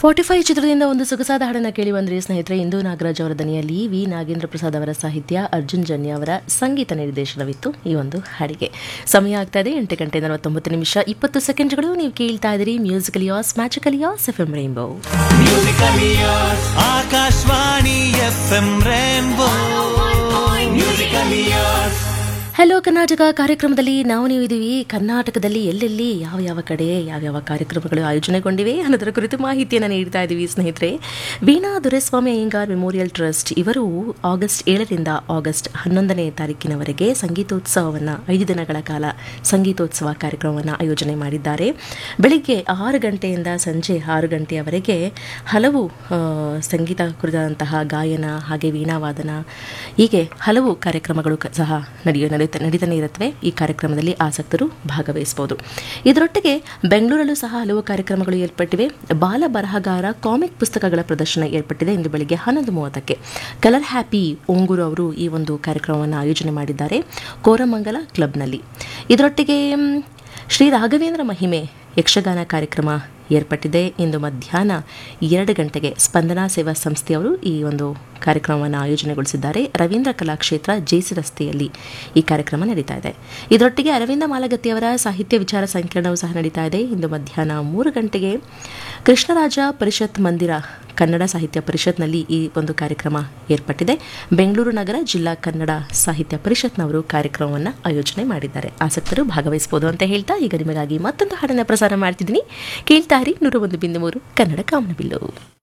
forty five ಚಿತ್ರದಿಂದ ಒಂದು ಸೊಗಸಾದ ಹಾಡನ್ನು ಕೇಳಿ ಬಂದ್ರಿ ಸ್ನೇಹಿತರೆ ಇಂದು ನಾಗರಾಜ್ ಅವರ ದನಿಯಲ್ಲಿ ವಿ ನಾಗೇಂದ್ರ ಪ್ರಸಾದ್ ಅವರ ಸಾಹಿತ್ಯ ಅರ್ಜುನ್ ಜನ್ಯ ಅವರ ಸಂಗೀತ ನಿರ್ದೇಶನವಿತ್ತು ಈ ಒಂದು ಹಾಡಿಗೆ ಸಮಯ ಆಗ್ತಾ ಇದೆ ಎಂಟು ಗಂಟೆ ನಲವತ್ತೊಂಬತ್ತು ನಿಮಿಷ ಇಪ್ಪತ್ತು ಸೆಕೆಂಡ್ಗಳು ನೀವು ಕೇಳ್ತಾ ಇದ್ದೀರಿ musical yours magical yours F M rainbow Akashvani F M rainbow musical yours hello Karnataka ಕಾರ್ಯಕ್ರಮದಲ್ಲಿ ನಾವು ನೀವು ಇದೀವಿ ಕರ್ನಾಟಕದಲ್ಲಿ ಎಲ್ಲೆಲ್ಲಿ ಯಾವ ಯಾವ ಕಡೆ ಯಾವ್ಯಾವ ಕಾರ್ಯಕ್ರಮಗಳು ಆಯೋಜನೆಗೊಂಡಿವೆ ಅನ್ನೋದರ ಕುರಿತು ಮಾಹಿತಿಯನ್ನು ನೀಡ್ತಾ ಇದ್ದೀವಿ ಸ್ನೇಹಿತರೆ ವೀಣಾ ದೊರೆಸ್ವಾಮಿ ಅಯ್ಯಂಗಾರ್ ಮೆಮೋರಿಯಲ್ ಟ್ರಸ್ಟ್ ಇವರು ಆಗಸ್ಟ್ ಏಳರಿಂದ ಆಗಸ್ಟ್ ಹನ್ನೊಂದನೇ ತಾರೀಕಿನವರೆಗೆ ಸಂಗೀತೋತ್ಸವವನ್ನು ಐದು ದಿನಗಳ ಕಾಲ ಸಂಗೀತೋತ್ಸವ ಕಾರ್ಯಕ್ರಮವನ್ನು ಆಯೋಜನೆ ಮಾಡಿದ್ದಾರೆ ಬೆಳಿಗ್ಗೆ ಆರು ಗಂಟೆಯಿಂದ ಸಂಜೆ ಆರು ಗಂಟೆಯವರೆಗೆ ಹಲವು ಆ, ಸಂಗೀತ ಕುರಿತಾದಂತಹ ಗಾಯನ ಹಾಗೆ ವೀಣಾವಾದನ ಹೀಗೆ ಹಲವು ಕಾರ್ಯಕ್ರಮಗಳು ಕ- ಸಹ ನಡೆಯೋ ನಡೀತಾ ನಡೀತಾನೆ ಇರುತ್ತವೆ ಈ ಕಾರ್ಯಕ್ರಮದಲ್ಲಿ ಆಸಕ್ತರು ಭಾಗವಹಿಸಬಹುದು ಇದರೊಟ್ಟಿಗೆ ಬೆಂಗಳೂರಲ್ಲೂ ಸಹ ಹಲವು ಕಾರ್ಯಕ್ರಮಗಳು ಏರ್ಪಟ್ಟಿವೆ ಬಾಲ ಬರಹಗಾರ ಕಾಮಿಕ್ ಪುಸ್ತಕಗಳ ಪ್ರದರ್ಶನ ಏರ್ಪಟ್ಟಿದೆ ಇಂದು ಬೆಳಿಗ್ಗೆ ಹನ್ನೊಂದು ಮೂವತ್ತಕ್ಕೆ ಕಲರ್ ಹ್ಯಾಪಿ ಓಂಗೂರು ಅವರು ಈ ಒಂದು ಕಾರ್ಯಕ್ರಮವನ್ನು ಆಯೋಜನೆ ಮಾಡಿದ್ದಾರೆ ಕೋರಮಂಗಲ ಕ್ಲಬ್ನಲ್ಲಿ ಇದರೊಟ್ಟಿಗೆ ಮ್, ಶ್ರೀ ರಾಘವೇಂದ್ರ ಮಹಿಮೆ ಯಕ್ಷಗಾನ ಕಾರ್ಯಕ್ರಮ ಏರ್ಪಟ್ಟಿದೆ ಇಂದು ಮಧ್ಯಾಹ್ನ ಎರಡು ಗಂಟೆಗೆ ಸ್ಪಂದನಾ ಸೇವಾ ಸಂಸ್ಥೆಯವರು ಈ ಒಂದು ಕಾರ್ಯಕ್ರಮವನ್ನು ಆಯೋಜನೆಗೊಳಿಸಿದ್ದಾರೆ ರವೀಂದ್ರ ಕಲಾಕ್ಷೇತ್ರ ಜೇಸಿ ರಸ್ತೆಯಲ್ಲಿ ಈ ಕಾರ್ಯಕ್ರಮ ನಡೀತಾ ಇದೆ ಇದರೊಟ್ಟಿಗೆ ಅರವಿಂದ ಮಾಲಗತ್ತಿಯವರ ಸಾಹಿತ್ಯ ವಿಚಾರ ಸಂಕಿರಣವು ಸಹ ನಡೀತಾ ಇದೆ ಇಂದು ಮಧ್ಯಾಹ್ನ ಮೂರು ಗಂಟೆಗೆ ಕೃಷ್ಣರಾಜ ಪರಿಷತ್ ಮಂದಿರ ಕನ್ನಡ ಸಾಹಿತ್ಯ ಪರಿಷತ್ನಲ್ಲಿ ಈ ಒಂದು ಕಾರ್ಯಕ್ರಮ ಏರ್ಪಟ್ಟಿದೆ ಬೆಂಗಳೂರು ನಗರ ಜಿಲ್ಲಾ ಕನ್ನಡ ಸಾಹಿತ್ಯ ಪರಿಷತ್ನವರು ಕಾರ್ಯಕ್ರಮವನ್ನು ಆಯೋಜನೆ ಮಾಡಿದ್ದಾರೆ ಆಸಕ್ತರು ಭಾಗವಹಿಸಬಹುದು ಅಂತ ಹೇಳ್ತಾ ಈಗ ನಿಮಗಾಗಿ ಮತ್ತೊಂದು ಹಾಡನ್ನು ಪ್ರಸಾರ ಮಾಡ್ತಿದ್ದೀನಿ ಕೇಳ್ತಾರಿ ನೂರ ಒಂದು ಬಿಂದು ಮೂರು ಕನ್ನಡ ಕಾಮನಬಿಲ್ಲು